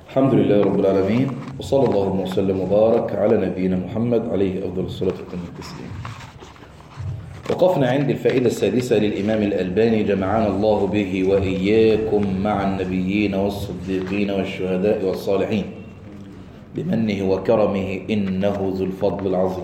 الحمد لله رب العالمين وصلى الله وسلم وبارك على نبينا محمد عليه أفضل الصلاة والتسليم وقفنا عند الفائدة السادسة للإمام الألباني جمعنا الله به وإياكم مع النبيين والصديقين والشهداء والصالحين بمنه وكرمه إنه ذو الفضل العظيم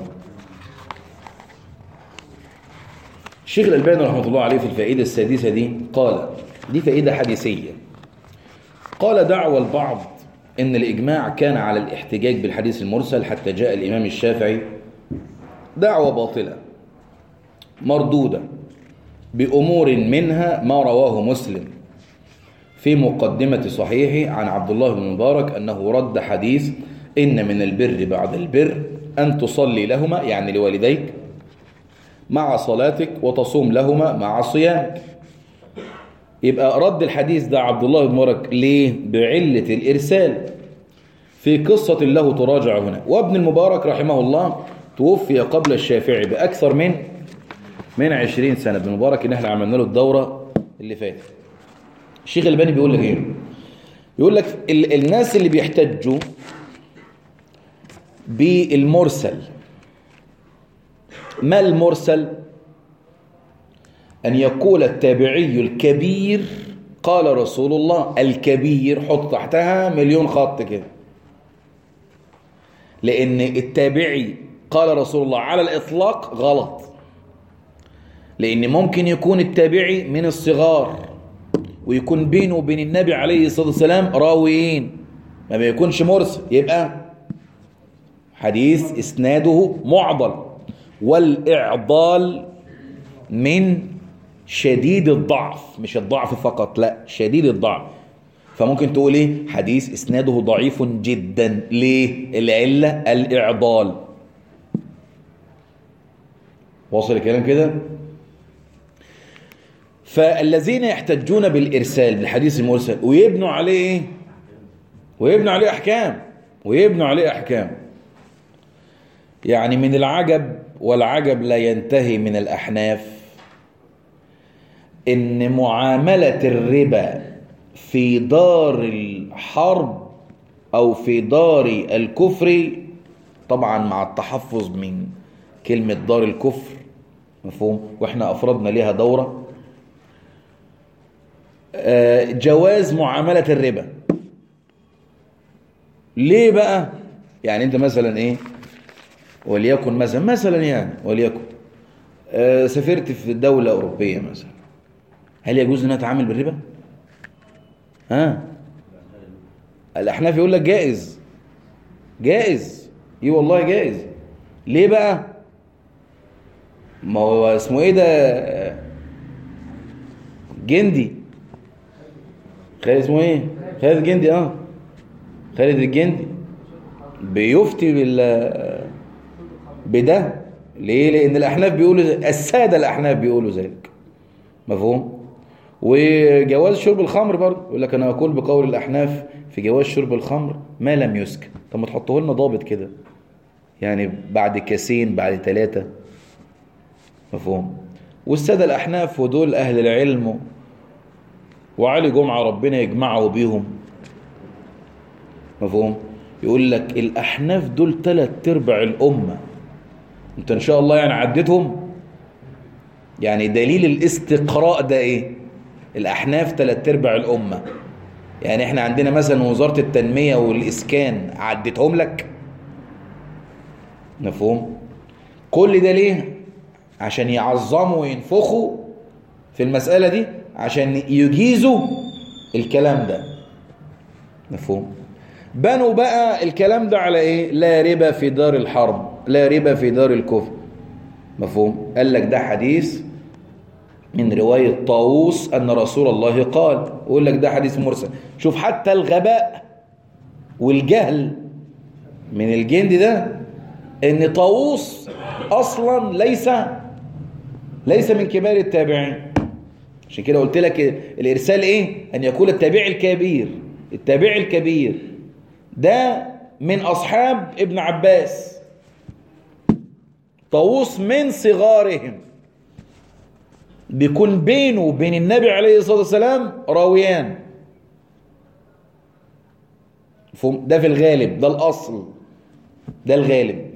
الشيخ الألباني رحمة الله عليه في الفائدة السادسة دي قال دي فائدة حديثية قال دعوى البعض إن الإجماع كان على الاحتجاج بالحديث المرسل حتى جاء الإمام الشافعي دعوة باطلة مردودة بأمور منها ما رواه مسلم في مقدمة صحيحه عن عبد الله بن مبارك أنه رد حديث إن من البر بعد البر أن تصلي لهما يعني لوالديك مع صلاتك وتصوم لهما مع صيامك يبقى رد الحديث ده عبد الله بن مبارك ليه بعلة الإرسال في قصة له تراجع هنا وابن المبارك رحمه الله توفي قبل الشافعي بأكثر من من 20 سنة ابن المبارك ان احنا عملنا له الدورة اللي فاتت الشيخ الباني بيقول لك ايه يقول لك ال الناس اللي بيحتجوا بالمرسل ما المرسل أن يقول التابعي الكبير قال رسول الله الكبير حط تحتها مليون خط كده لأن التابعي قال رسول الله على الإطلاق غلط لأن ممكن يكون التابعي من الصغار ويكون بينه وبين النبي عليه الصلاة والسلام راويين ما بيكونش مرسل يبقى حديث إسناده معضل والإعضال من شديد الضعف مش الضعف فقط لا شديد الضعف فممكن تقول ايه حديث اسناده ضعيف جدا ليه العله الاعضال واصل الكلام كده فالذين يحتجون بالارسال بالحديث المرسل ويبنوا عليه ايه ويبنوا عليه احكام ويبنوا عليه احكام يعني من العجب والعجب لا ينتهي من الاحناف ان معاملة الربا في دار الحرب او في دار الكفر طبعا مع التحفظ من كلمة دار الكفر مفهوم واحنا افردنا ليها دورة جواز معاملة الربا ليه بقى يعني انت مثلا ايه وليكن مثلا مثلا يعني وليكن سافرت في دولة اوروبية مثلا هل يجوز ان اتعامل بالربا ها الاحناف يقول لك جائز جائز ايه والله جائز ليه بقى ما هو اسمه ايه ده جندي خالد اسمه ايه خالد جندي اه خالد الجندي بيفتي بال بده ليه لان الاحناف بيقولوا الساده الاحناف بيقولوا ذلك مفهوم وجواز شرب الخمر برضه يقول لك انا اقول بقول الاحناف في جواز شرب الخمر ما لم يسكن طب ما تحطوه لنا ضابط كده يعني بعد كاسين بعد ثلاثه مفهوم والساده الاحناف ودول اهل العلم وعلي جمعه ربنا يجمعه بيهم مفهوم يقول لك الاحناف دول ثلاث ارباع الامه انت ان شاء الله يعني عديتهم يعني دليل الاستقراء ده ايه الاحناف ثلاث ارباع الامه يعني احنا عندنا مثلا وزاره التنميه والاسكان عدتهم لك مفهوم كل ده ليه عشان يعظموا وينفخوا في المساله دي عشان يجيزوا الكلام ده مفهوم بنوا بقى الكلام ده على ايه لا ربا في دار الحرب لا ربا في دار الكفر مفهوم قال لك ده حديث من رواية طاووس أن رسول الله قال يقول لك ده حديث مرسل شوف حتى الغباء والجهل من الجند ده ان طاووس اصلا ليس ليس من كبار التابعين عشان كده قلت لك الارسال ايه ان يكون التابع الكبير التابع الكبير ده من اصحاب ابن عباس طاووس من صغارهم بيكون بينه وبين النبي عليه الصلاة والسلام راويان مفهوم ده في الغالب ده الاصل ده الغالب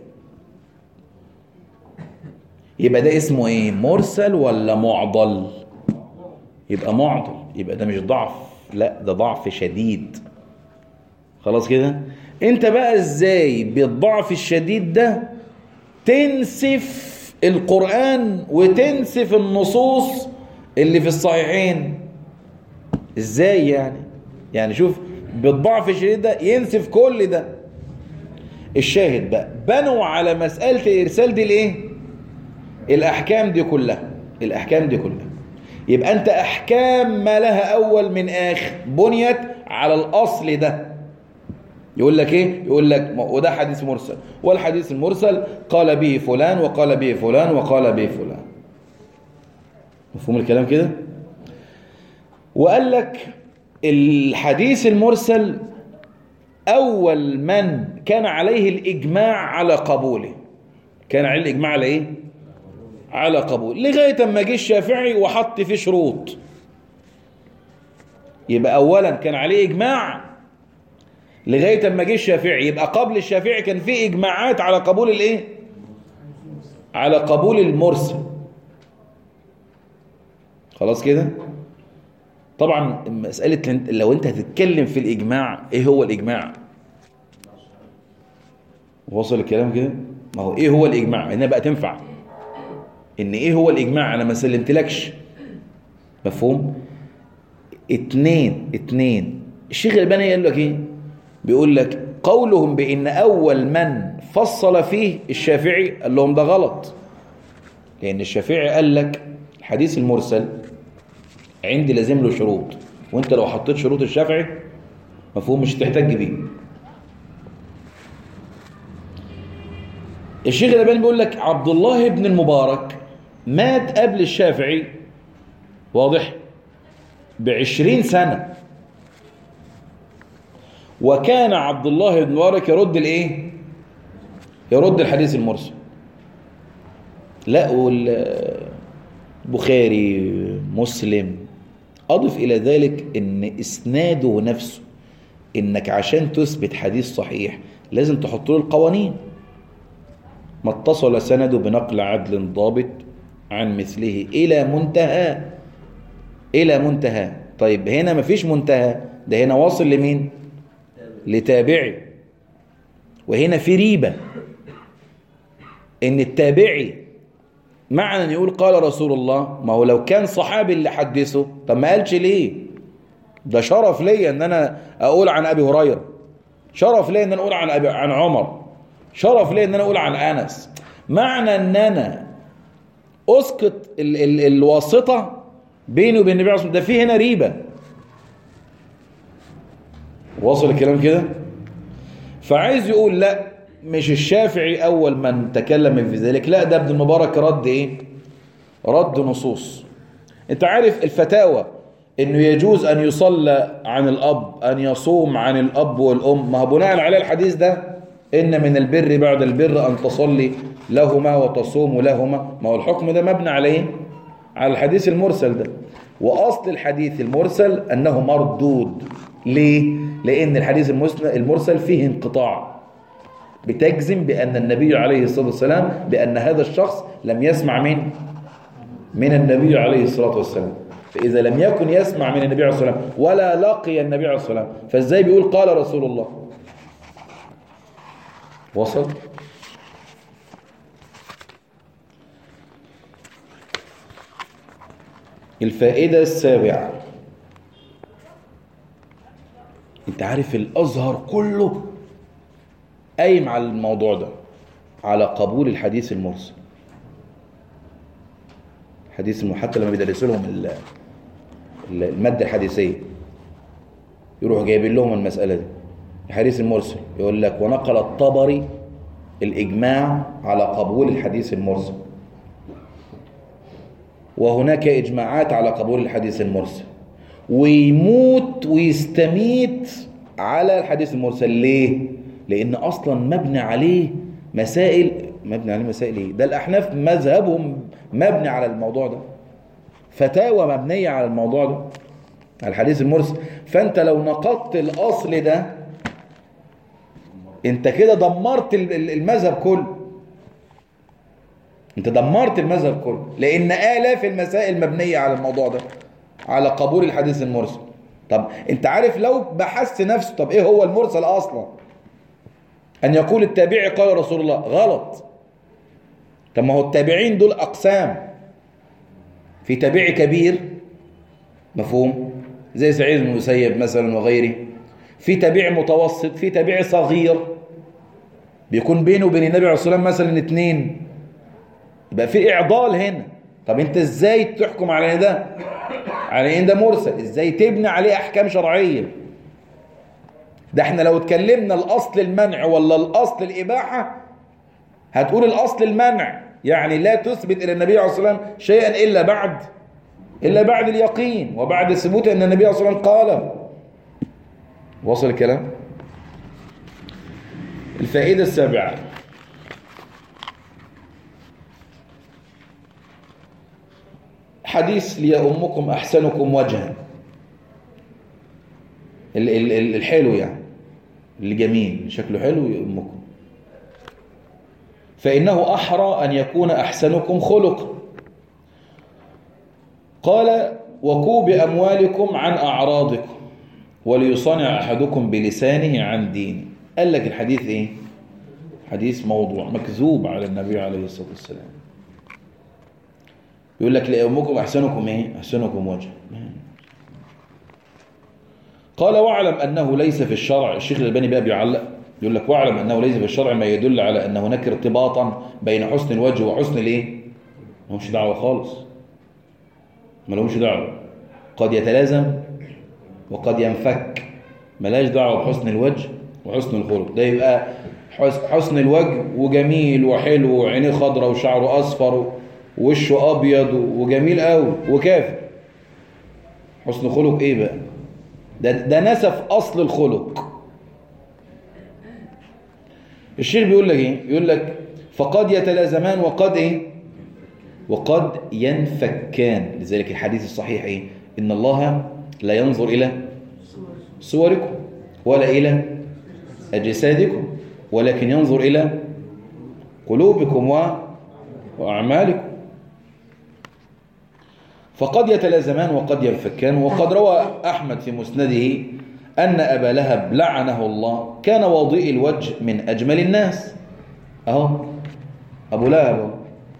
يبقى ده اسمه ايه مرسل ولا معضل يبقى معضل يبقى ده مش ضعف لا ده ضعف شديد خلاص كده انت بقى ازاي بالضعف الشديد ده تنسف القرآن وتنسف النصوص اللي في الصحيحين ازاي يعني يعني شوف بالضعف الشديد ده ينسف كل ده الشاهد بقى بنوا على مسألة الإرسال دي الايه الأحكام دي كلها الأحكام دي كلها يبقى أنت أحكام ما لها أول من آخر بنيت على الأصل ده يقول لك ايه يقول لك وده حديث مرسل والحديث المرسل قال به فلان وقال به فلان وقال به فلان مفهوم الكلام كده وقال لك الحديث المرسل أول من كان عليه الإجماع على قبوله كان عليه الإجماع على إيه؟ على قبول لغاية ما جه الشافعي وحط فيه شروط يبقى أولا كان عليه إجماع لغاية ما جه الشافعي يبقى قبل الشافعي كان فيه إجماعات على قبول الإيه؟ على قبول المرسل خلاص كده؟ طبعا مسألة لو انت هتتكلم في الإجماع ايه هو الإجماع وصل الكلام كده ما هو ايه هو الإجماع هنا بقى تنفع ان ايه هو الإجماع انا ما سلمتلكش مفهوم اتنين اتنين الشيخ الألباني قال لك ايه بيقول لك قولهم بأن أول من فصل فيه الشافعي قال لهم ده غلط لأن الشافعي قال لك الحديث المرسل عندي لازم له شروط وانت لو حطيت شروط الشافعي مفهوم مش تحتاج بيه الشيخ الألباني بيقول لك عبد الله بن المبارك مات قبل الشافعي واضح بعشرين سنة وكان عبد الله بن المبارك يرد الايه يرد الحديث المرسل لا والبخاري مسلم أضف إلى ذلك أن إسناده نفسه إنك عشان تثبت حديث صحيح لازم تحط له القوانين ما اتصل سنده بنقل عدل ضابط عن مثله إلى منتهى إلى منتهى طيب هنا مفيش منتهى ده هنا واصل لمين لتابعي وهنا في ريبة إن التابعي معنى ان يقول قال رسول الله ما هو لو كان صحابي اللي حدثه طب ما قالش ليه ده شرف ليا ان انا اقول عن ابي هريره شرف ليا ان انا اقول عن أبي عن عمر شرف ليا ان انا اقول عن انس معنى ان انا اسقط ال ال الواسطه بيني وبين النبي عليه الصلاه ده في هنا ريبه واصل الكلام كده فعايز يقول لا مش الشافعي أول من تكلم في ذلك لا ده ابن المبارك رد إيه رد نصوص انت عارف الفتاوى انه يجوز ان يصلى عن الاب ان يصوم عن الاب والام ما بناء على الحديث ده ان من البر بعد البر ان تصلي لهما وتصوم لهما ما هو الحكم ده مبني على ايه على الحديث المرسل ده واصل الحديث المرسل انه مردود ليه لان الحديث المرسل فيه انقطاع بتجزم بأن النبي عليه الصلاة والسلام بأن هذا الشخص لم يسمع من من النبي عليه الصلاة والسلام فإذا لم يكن يسمع من النبي عليه الصلاة والسلام ولا لقي النبي عليه الصلاة والسلام فإزاي بيقول قال رسول الله وصل الفائدة السابعة انت عارف الأزهر كله قايم على الموضوع ده على قبول الحديث المرسل حديث حتى لما بيدرسوا لهم المادة الحديثية يروحوا جايبين لهم المسألة دي الحديث المرسل يقول لك ونقل الطبري الإجماع على قبول الحديث المرسل وهناك إجماعات على قبول الحديث المرسل ويموت ويستميت على الحديث المرسل ليه؟ لأن أصلا مبني عليه مسائل مبني عليه مسائل إيه؟ ده الأحناف مذهبهم مبني على الموضوع ده فتاوى مبنية على الموضوع ده على الحديث المرسل فأنت لو نقضت الأصل ده انت كده دمرت المذهب كله انت دمرت المذهب كله لان الاف المسائل مبنيه على الموضوع ده على قبول الحديث المرسل طب انت عارف لو بحثت نفسه طب ايه هو المرسل اصلا ان يقول التابعي قال رسول الله غلط طب ما هو التابعين دول اقسام في تابعي كبير مفهوم زي سعيد بن المسيب مثلا وغيره في تابعي متوسط في تابعي صغير بيكون بينه وبين النبي عليه الصلاه والسلام مثلا اتنين يبقى في اعضال هنا طب انت ازاي تحكم على ده على ان ده مرسل ازاي تبني عليه احكام شرعيه ده احنا لو اتكلمنا الاصل المنع ولا الاصل الاباحه هتقول الاصل المنع يعني لا تثبت الى النبي عليه الصلاه والسلام شيئا الا بعد الا بعد اليقين وبعد ثبوت ان النبي عليه الصلاه والسلام قال وصل الكلام الفائده السابعه حديث ليأمكم أحسنكم وجها الحلو يعني الجميل شكله حلو يأمكم فإنه أحرى أن يكون أحسنكم خلقا قال وكوا بأموالكم عن أعراضكم وليصنع أحدكم بلسانه عن دينه قال لك الحديث إيه حديث موضوع مكذوب على النبي عليه الصلاة والسلام يقول لك لأمكم أحسنكم إيه أحسنكم وجه قال واعلم أنه ليس في الشرع الشيخ الألباني بقى بيعلق يقول لك واعلم أنه ليس في الشرع ما يدل على أن هناك ارتباطا بين حسن الوجه وحسن الايه ما لهمش دعوة خالص ما لهمش دعوة قد يتلازم وقد ينفك ملاش دعوة بحسن الوجه وحسن الخلق ده يبقى حسن الوجه وجميل وحلو وعينيه خضراء وشعره أصفر ووشه أبيض وجميل قوي وكافر حسن خلق إيه بقى ده, ده نسف أصل الخلق الشيخ بيقول لك إيه يقول لك فقد يتلازمان وقد إيه وقد ينفكان لذلك الحديث الصحيح إيه إن الله لا ينظر إلى صوركم ولا إلى أجسادكم ولكن ينظر إلى قلوبكم وأعمالكم فقد يتلازمان وقد ينفكان وقد روى أحمد في مسنده أن أبا لهب لعنه الله كان وضيء الوجه من أجمل الناس أهو أبو لهب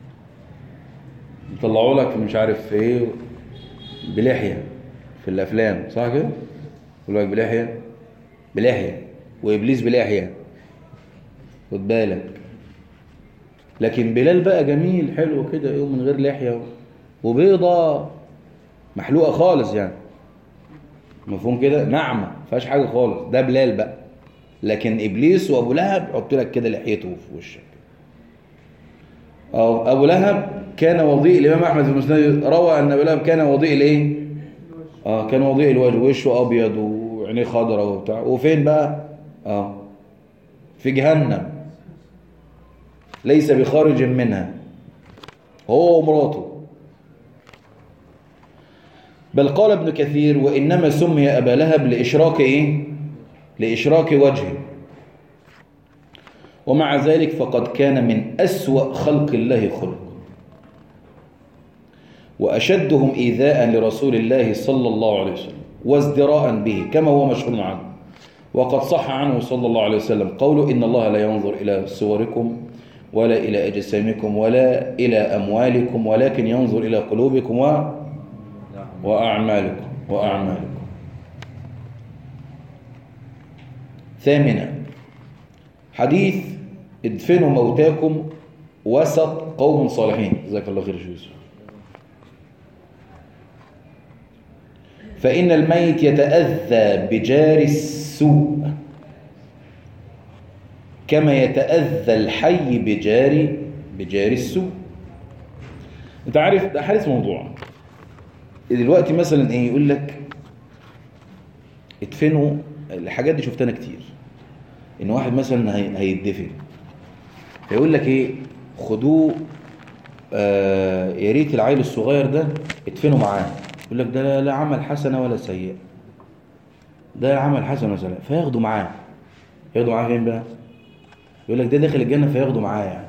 يطلعوا لك مش عارف ايه بلحية في الأفلام صح كده؟ يقول لك بلحية بلحية وإبليس بلحية خد بالك لكن بلال بقى جميل حلو كده ايه من غير لحية وبيضة محلوقة خالص يعني مفهوم كده ناعمة فيهاش حاجة خالص ده بلال بقى لكن إبليس وأبو لهب يحط لك كده لحيته في وشك أو أبو لهب كان وضيء الإمام أحمد في المسند روى أن أبو لهب كان وضيء الإيه؟ آه كان وضيء الوجه وشه أبيض وعينيه خضراء وبتاع وفين بقى؟ آه في جهنم ليس بخارج منها هو ومراته بل قال ابن كثير وإنما سمي أبا لهب لإشراك إيه؟ لإشراك وجهه ومع ذلك فقد كان من أسوأ خلق الله خلق وأشدهم إيذاء لرسول الله صلى الله عليه وسلم وازدراء به كما هو مشهور عنه وقد صح عنه صلى الله عليه وسلم قوله إن الله لا ينظر إلى صوركم ولا إلى أجسامكم ولا إلى أموالكم ولكن ينظر إلى قلوبكم و... وأعمالكم وأعمالكم ثامنا حديث ادفنوا موتاكم وسط قوم صالحين جزاك الله خير يوسف فإن الميت يتأذى بجار السوء كما يتأذى الحي بجار بجار السوء انت عارف ده حديث موضوع دلوقتي مثلا ايه يقول لك ادفنوا الحاجات دي شفتها كتير ان واحد مثلا هيدفن فيقول لك ايه خدوه آه يا ريت العيل الصغير ده ادفنوا معاه يقول لك ده لا عمل حسنه ولا سيئه ده عمل حسنه ولا سيئه فياخدوا معاه ياخدوا معاه فين بقى يقول لك ده داخل الجنة فياخده معاه يعني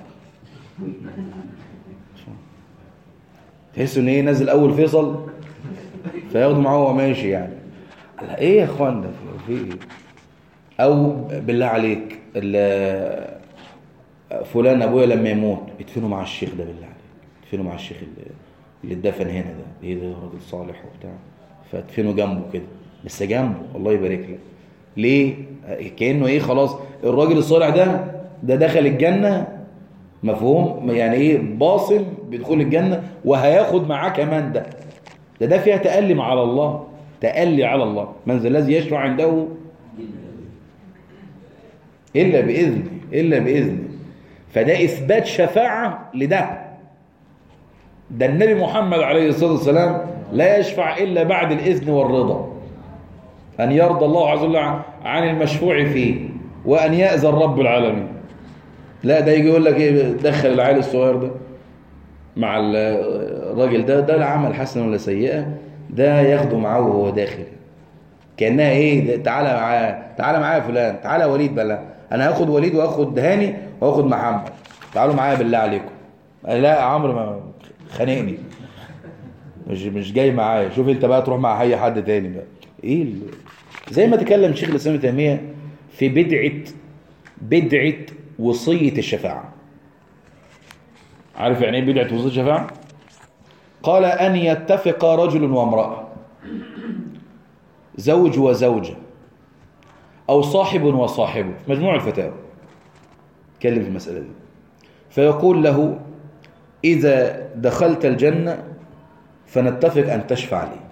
تحس ان ايه نازل اول فيصل فياخده معاه وهو ماشي يعني قال ايه يا اخوان ده في ايه او بالله عليك ال- فلان ابويا لما يموت ادفنوا مع الشيخ ده بالله عليك ادفنوا مع الشيخ اللي- اللي اتدفن هنا ده ايه ده راجل صالح وبتاع فادفنوا جنبه كده بس جنبه الله يبارك لك ليه كانه ايه خلاص الراجل الصالح ده ده دخل الجنه مفهوم يعني ايه باصم بدخول الجنه وهياخد معاه كمان ده ده ده فيها تألم على الله تألي على الله من ذا الذي يشفع عنده إلا بإذنه إلا بإذنه فده إثبات شفاعة لده ده النبي محمد عليه الصلاة والسلام لا يشفع إلا بعد الإذن والرضا أن يرضى الله عز وجل عن المشفوع فيه وأن يأذن رب العالمين لا ده يجي يقول لك إيه دخل العيل الصغير ده مع ال- الراجل ده ده لا عمل حسنة ولا سيئة ده ياخده معاه وهو داخل كأنها ايه ده تعالى معاه تعالى معايا يا فلان تعالى يا وليد بلا انا هاخد وليد واخد هاني واخد محمد تعالوا معايا بالله عليكم قال لا يا عمرو ما خانقني مش مش جاي معايا شوف انت بقى تروح مع اي حد تاني بقى ايه ال... زي ما تكلم شيخ الاسلام ابن تيميه في بدعه بدعه وصيه الشفاعه عارف يعني ايه بدعه وصيه الشفاعه قال ان يتفق رجل وامراه زوج وزوجة أو صاحب وصاحبه مجموع الفتاوى تكلم في المسألة دي فيقول له إذا دخلت الجنة فنتفق أن تشفع لي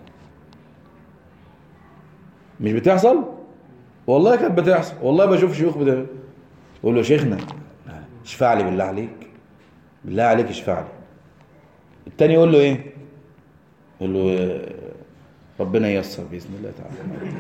مش بتحصل؟ والله كانت بتحصل والله بشوف شيوخ بتعمل يقول له شيخنا اشفع لي بالله عليك بالله عليك اشفع لي التاني يقول له ايه يقول له ربنا ييسر باذن الله تعالى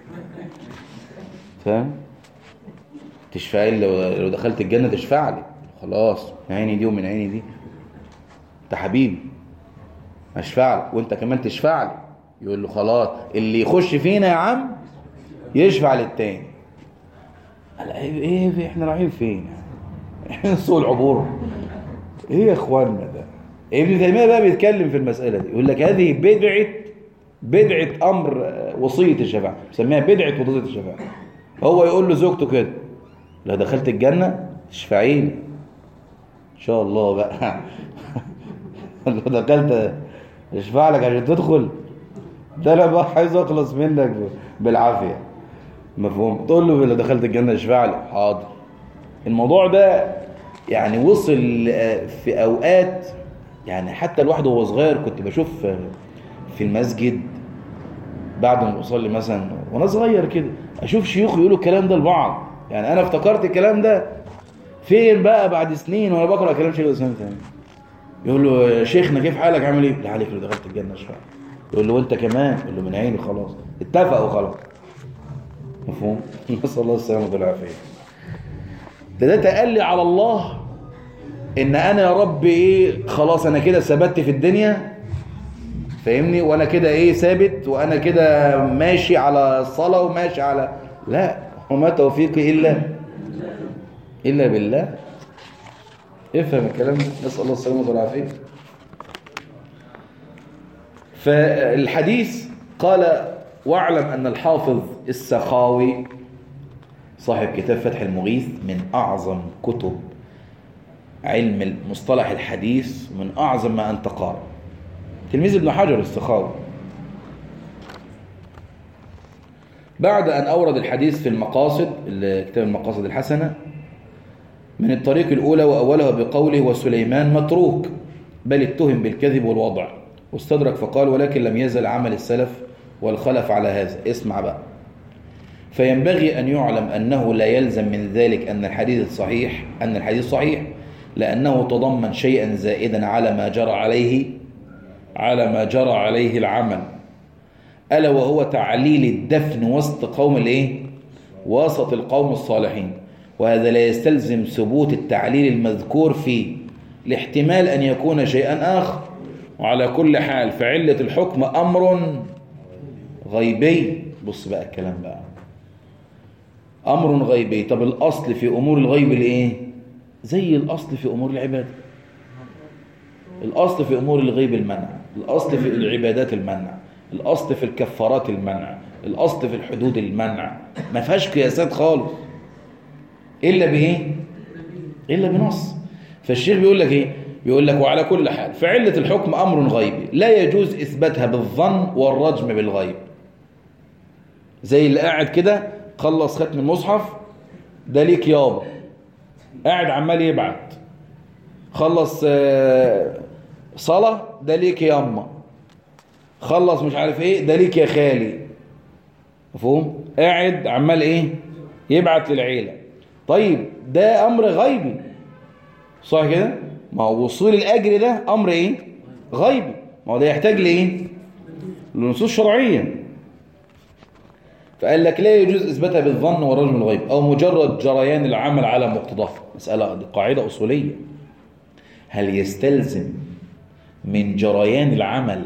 فاهم تشفع لي لو لو دخلت الجنه تشفع لي خلاص من عيني دي ومن عيني دي انت حبيبي اشفع لك وانت كمان تشفع لي يقول له خلاص اللي يخش فينا يا عم يشفع للتاني قال ايه ايه احنا رايحين فين احنا سوق العبور ايه يا اخوانا ده ابن تيميه بقى بيتكلم في المساله دي يقول لك هذه بدعه بدعه امر وصيه الشفاعه بيسميها بدعه وصيه الشفاعه هو يقول له زوجته كده لو دخلت الجنه تشفعي لي ان شاء الله بقى لو دخلت اشفع لك عشان تدخل ده انا بقى عايز اخلص منك بالعافيه مفهوم تقول له لو دخلت الجنه اشفع لي حاضر الموضوع ده يعني وصل في اوقات يعني حتى الواحد وهو صغير كنت بشوف في المسجد بعد ما اصلي مثلا وانا صغير كده اشوف شيوخ يقولوا الكلام ده لبعض يعني انا افتكرت الكلام ده فين بقى بعد سنين وانا بقرا كلام شيخ الاسلام تاني يقول له يا شيخنا كيف حالك عامل ايه؟ لا عليك لو دخلت الجنه اشفع يقول له وانت كمان يقول له من عيني خلاص اتفقوا خلاص مفهوم؟ نسال الله السلامه والعافيه ده ده تألي على الله ان انا يا رب ايه خلاص انا كده ثبت في الدنيا فاهمني وانا كده ايه ثابت وانا كده ماشي على الصلاه وماشي على لا وما توفيقي الا الا بالله افهم الكلام ده نسال الله السلامه والعافيه فالحديث قال واعلم ان الحافظ السخاوي صاحب كتاب فتح المغيث من اعظم كتب علم مصطلح الحديث من اعظم ما انت قارئ تلميذ ابن حجر السخاوي بعد أن أورد الحديث في المقاصد كتاب المقاصد الحسنة من الطريق الأولى وأولها بقوله وسليمان متروك بل اتهم بالكذب والوضع واستدرك فقال ولكن لم يزل عمل السلف والخلف على هذا اسمع بقى فينبغي أن يعلم أنه لا يلزم من ذلك أن الحديث صحيح أن الحديث صحيح لأنه تضمن شيئا زائدا على ما جرى عليه على ما جرى عليه العمل ألا وهو تعليل الدفن وسط قوم الايه وسط القوم الصالحين وهذا لا يستلزم ثبوت التعليل المذكور فيه لاحتمال أن يكون شيئا آخر وعلى كل حال فعلة الحكم أمر غيبي بص بقى الكلام بقى امر غيبي طب الاصل في امور الغيب الايه زي الاصل في امور العباده الاصل في امور الغيب المنع الاصل في العبادات المنع الاصل في الكفارات المنع الاصل في الحدود المنع ما فيهاش قياسات خالص الا بايه الا بنص فالشيخ بيقول لك ايه بيقول لك وعلى كل حال فعله الحكم امر غيبي لا يجوز اثباتها بالظن والرجم بالغيب زي اللي قاعد كده خلص ختم المصحف ده ليك يابا قاعد عمال يبعت خلص آه، صلاة ده ليك ياما خلص مش عارف ايه ده ليك يا خالي مفهوم قاعد عمال ايه يبعت للعيلة طيب ده امر غيبي صح كده ما هو وصول الاجر ده امر ايه غيبي ما هو ده يحتاج لايه لنصوص شرعيه فقال لك لا يجوز اثباتها بالظن والرجم الغيب او مجرد جريان العمل على مقتضاه مساله دي قاعده اصوليه هل يستلزم من جريان العمل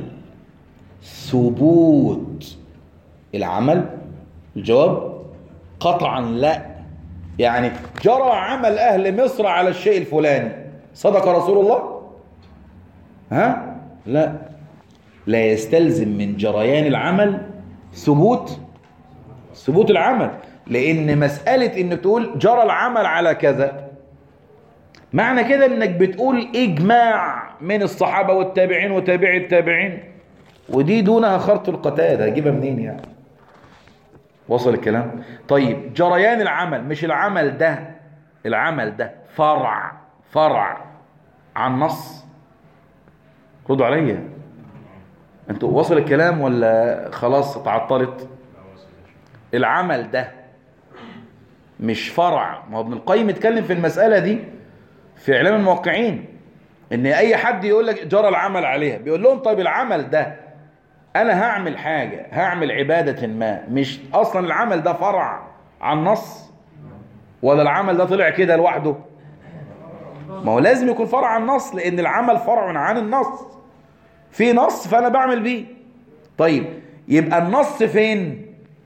ثبوت العمل الجواب قطعا لا يعني جرى عمل اهل مصر على الشيء الفلاني صدق رسول الله ها لا لا يستلزم من جريان العمل ثبوت ثبوت العمل لان مسألة ان تقول جرى العمل على كذا معنى كده انك بتقول اجماع من الصحابة والتابعين وتابعي التابعين ودي دونها خرط القتاد هجيبها منين يعني وصل الكلام طيب جريان العمل مش العمل ده العمل ده فرع فرع عن نص ردوا عليا انتوا وصل الكلام ولا خلاص اتعطلت العمل ده مش فرع ما هو ابن القيم اتكلم في المسألة دي في إعلام الموقعين إن أي حد يقول لك جرى العمل عليها بيقول لهم طيب العمل ده أنا هعمل حاجة هعمل عبادة ما مش أصلا العمل ده فرع عن نص ولا العمل ده طلع كده لوحده ما هو لازم يكون فرع عن نص لأن العمل فرع عن النص في نص فأنا بعمل بيه طيب يبقى النص فين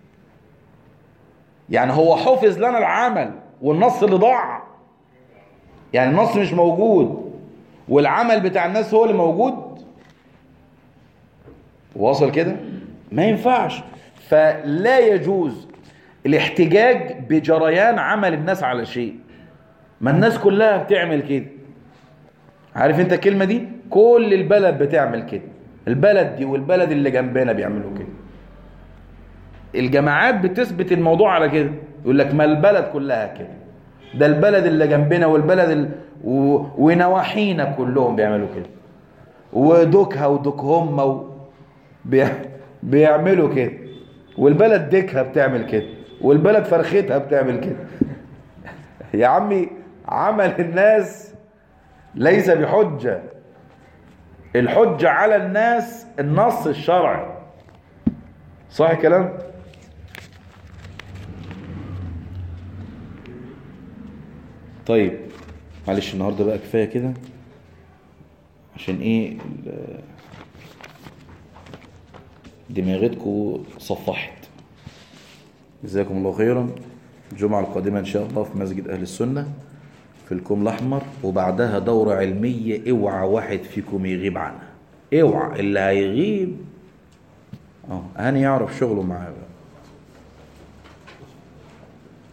يعني هو حفظ لنا العمل والنص اللي ضاع يعني النص مش موجود والعمل بتاع الناس هو اللي موجود واصل كده ما ينفعش فلا يجوز الاحتجاج بجريان عمل الناس على شيء ما الناس كلها بتعمل كده عارف انت الكلمة دي كل البلد بتعمل كده البلد دي والبلد اللي جنبنا بيعملوا كده الجماعات بتثبت الموضوع على كده يقول لك ما البلد كلها كده ده البلد اللي جنبنا والبلد ال... و... ونواحينا كلهم بيعملوا كده ودوكها ودوكهم و... بي... بيعملوا كده والبلد ديكها بتعمل كده والبلد فرختها بتعمل كده يا عمي عمل الناس ليس بحجة الحجة على الناس النص الشرعي صح الكلام طيب معلش النهارده بقى كفايه كده عشان ايه ال- دماغتكم صفحت جزاكم الله خيرا الجمعة القادمة إن شاء الله في مسجد أهل السنة في الكوم الأحمر وبعدها دورة علمية اوعى واحد فيكم يغيب عنها اوعى اللي هيغيب اه هاني يعرف شغله معاه بقى